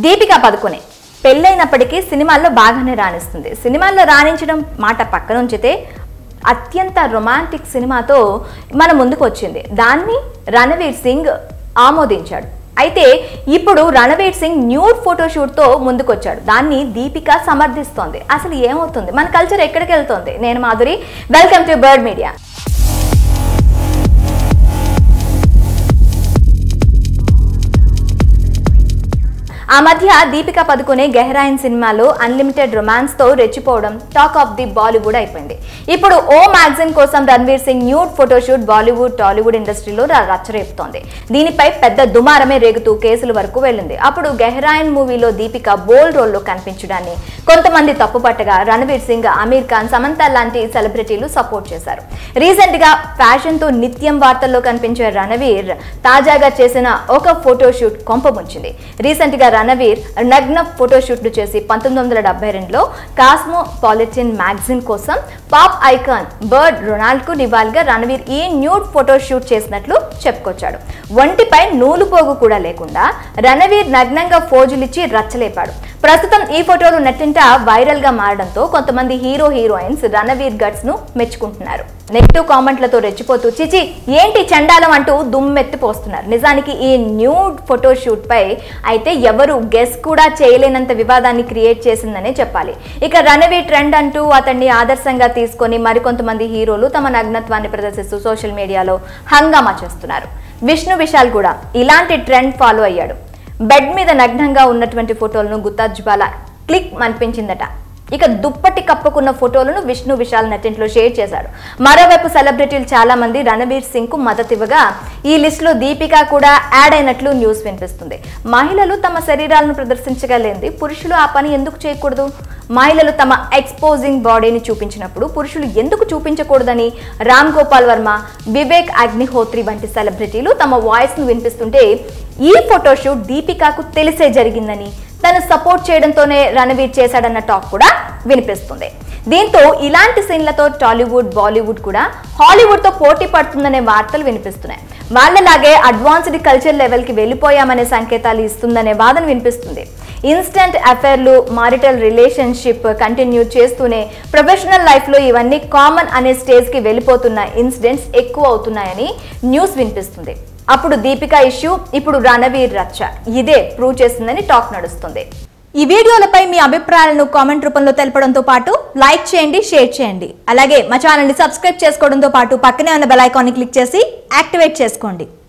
దీపికా పదుకునే పెళ్ళైనప్పటికీ సినిమాల్లో బాగానే రాణిస్తుంది సినిమాల్లో రాణించడం మాట పక్కన ఉంచితే అత్యంత రొమాంటిక్ సినిమాతో మన ముందుకు వచ్చింది దాన్ని రణవీర్ సింగ్ ఆమోదించాడు అయితే ఇప్పుడు రణవీర్ సింగ్ న్యూడ్ ఫోటోషూట్తో ముందుకొచ్చాడు దాన్ని దీపిక సమర్థిస్తోంది అసలు ఏమవుతుంది మన కల్చర్ ఎక్కడికి వెళ్తోంది నేను Madhuri welcome to Bird media ఆ మధ్య దీపిక పదుకునే గెహరాయిన్ సినిమాలో అన్లిమిటెడ్ రొమాన్స్ తో రెచ్చిపోవడం టాక్ ఆఫ్ ది బాలీవుడ్ అయిపోయింది ఇప్పుడు ఓ మ్యాగజైన్ కోసం Ranveer Singh nude photoshoot Bollywood Tollywood ఇండస్ట్రీలో ర- రచ్చరేపుతోంది దీనిపై పెద్ద దుమారమే రేగుతూ కేసుల వరకు వెళ్ళింది అప్పుడు గెహరాయిన్ మూవీలో దీపిక బోల్ రోల్లో కనిపించడాన్ని కొంతమంది తప్పుపట్టగా రణవీర్ సింగ్ అమీర్ ఖాన్ సమంత లాంటి సెలబ్రిటీలు సపోర్ట్ చేశారు రీసెంట్ గా ఫ్యాషన్ తో నిత్యం వార్తల్లో కనిపించే రణవీర్ తాజాగా చేసిన ఒక ఫోటోషూట్ కొంపముంచింది రీసెంట్ గా రణవీర్ నగ్న ఫోటోషూట్ చేసి పంతొమ్మిది వందల డెబ్బై రెండులో కాస్మోపాలిటిన్ మ్యాగజిన్ కోసం పాప్ ఐకాన్ బర్డ్ రొనాల్డ్ కు నివాల్గా రణవీర్ ఈ న్యూడ్ ఫోటోషూట్ చేసినట్లు చెప్పుకొచ్చాడు ఒంటిపై నూలు పోగు కూడా లేకుండా రణవీర్ నగ్నంగా ఫోజులిచ్చి రచ్చలేపాడు ప్రస్తుతం ఈ ఫోటోలు నెట్టింట వైరల్ గా మారడంతో కొంతమంది హీరో హీరోయిన్స్ రణవీర్ గట్స్ ను మెచ్చుకుంటున్నారు నెగిటివ్ కామెంట్లతో రెచ్చిపోతూ చిచి ఏంటి చండాలం అంటూ దుమ్మెత్తిపోస్తున్నారు నిజానికి ఈ న్యూడ్ ఫోటోషూట్ పై అయితే ఎవరు గెస్ కూడా చేయలేనంత వివాదాన్ని క్రియేట్ చేసిందనే చెప్పాలి ఇక రణవీర్ ట్రెండ్ అంటూ అతన్ని ఆదర్శంగా తీసుకొని మరికొంతమంది హీరోలు తమ నగ్నత్వాన్ని ప్రదర్శిస్తూ సోషల్ మీడియాలో హంగామా చేస్తున్నారు విష్ణు విశాల్ కూడా ఇలాంటి ట్రెండ్ ఫాలో అయ్యాడు బెడ్ మీద నగ్నంగా ఉన్నటువంటి ఫోటోలను గుత్తాజ్బాల క్లిక్ అనిపించిందట ఇక దుప్పటి కప్పుకున్న ఫోటోలను విష్ణు విశాల్ నెట్టింట్లో షేర్ చేశాడు మరోవైపు సెలబ్రిటీలు చాలా మంది రణవీర్ సింగ్ కు మద్దతు ఇవ్వగా ఈ లిస్ట్ లో దీపిక కూడా యాడ్ అయినట్లు న్యూస్ వినిపిస్తుంది మహిళలు తమ శరీరాలను ప్రదర్శించగలేంది పురుషులు ఆ పని ఎందుకు చేయకూడదు మహిళలు తమ ఎక్స్పోజింగ్ బాడీని చూపించినప్పుడు పురుషులు ఎందుకు చూపించకూడదని రామ్ గోపాల్ వర్మ వివేక్ అగ్నిహోత్రి వంటి సెలబ్రిటీలు తమ వాయిస్ ను వినిపిస్తుంటే ఈ ఫోటోషూట్ దీపికకు తెలిసే జరిగిందని తను సపోర్ట్ చేయడంతోనే రణవీర్ చేశాడన్న టాక్ కూడా వినిపిస్తుంది దీంతో ఇలాంటి సీన్లతో టాలీవుడ్ బాలీవుడ్ కూడా హాలీవుడ్ తో పోటీ పడుతుందనే వార్తలు వినిపిస్తున్నాయి వాళ్ళలాగే అడ్వాన్స్డ్ కల్చర్ లెవెల్ కి వెళ్ళిపోయామనే సంకేతాలు ఇస్తుందనే వాదన వినిపిస్తుంది ఇన్స్టెంట్ అఫైర్లు మారిటల్ రిలేషన్షిప్ కంటిన్యూ చేస్తూనే ప్రొఫెషనల్ లైఫ్లో ఇవన్నీ కామన్ అనే స్టేజ్కి వెళ్ళిపోతున్న ఇన్సిడెంట్స్ ఎక్కువ అవుతున్నాయని న్యూస్ వినిపిస్తుంది అప్పుడు దీపిక ఇష్యూ ఇప్పుడు రణవీర్ రచ్చ ఇదే ప్రూవ్ చేస్తుందని టాక్ నడుస్తుంది ఈ వీడియోలపై మీ అభిప్రాయాలను కామెంట్ రూపంలో తెలపడంతో పాటు లైక్ చేయండి షేర్ చేయండి అలాగే మా ఛానల్ని సబ్స్క్రైబ్ చేసుకోవడంతో పాటు పక్కనే ఉన్న బెల్ ఐకాన్ని క్లిక్ చేసి యాక్టివేట్ చేసుకోండి